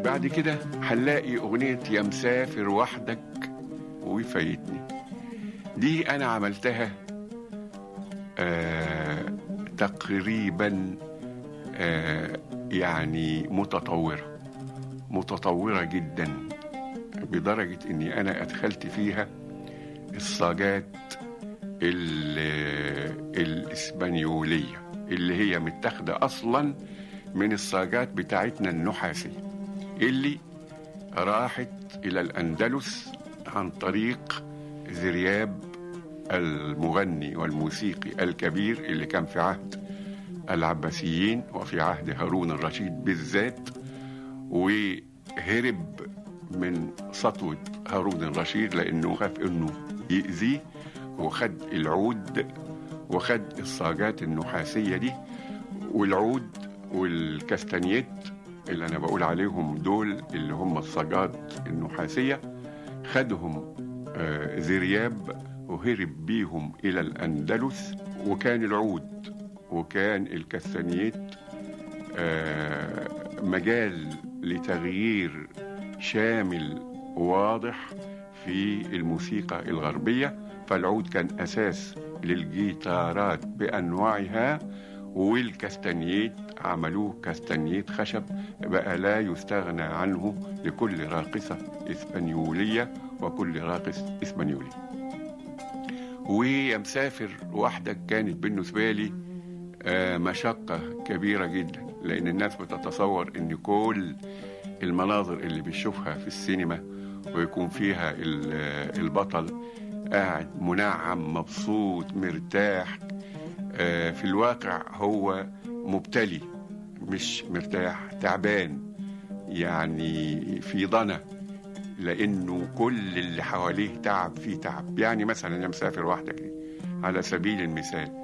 بعد كده هنلاقي أغنية يا مسافر وحدك وفايتني دي أنا عملتها آه تقريبا آه يعني متطورة متطورة جدا بدرجة إني أنا أدخلت فيها الصاجات ال- الإسبانيولية اللي هي متاخدة أصلا من الصاجات بتاعتنا النحاسية اللي راحت إلى الأندلس عن طريق ذرياب المغني والموسيقي الكبير اللي كان في عهد العباسيين وفي عهد هارون الرشيد بالذات وهرب من سطوة هارون الرشيد لأنه خاف إنه يأذيه وخد العود وخد الصاجات النحاسية دي والعود والكاستانيت اللي أنا بقول عليهم دول اللي هم الصاجات النحاسية خدهم آه، ذرياب وهرب بيهم إلى الأندلس وكان العود وكان الكاستانيت آه، مجال لتغيير شامل واضح في الموسيقى الغربية فالعود كان أساس للجيتارات بأنواعها والكاستانيت عملوه كاستانيت خشب بقى لا يستغنى عنه لكل راقصة إسبانيولية وكل راقص إسبانيولي ويا مسافر وحدك كانت بالنسبة لي آه، مشقة كبيرة جدا لأن الناس بتتصور إن كل المناظر اللي بتشوفها في السينما ويكون فيها ال- آه، البطل قاعد منعم مبسوط مرتاح آه، في الواقع هو مبتلي مش مرتاح تعبان يعني في ضنا لانه كل اللي حواليه تعب فيه تعب يعني مثلا يا مسافر وحدك دي على سبيل المثال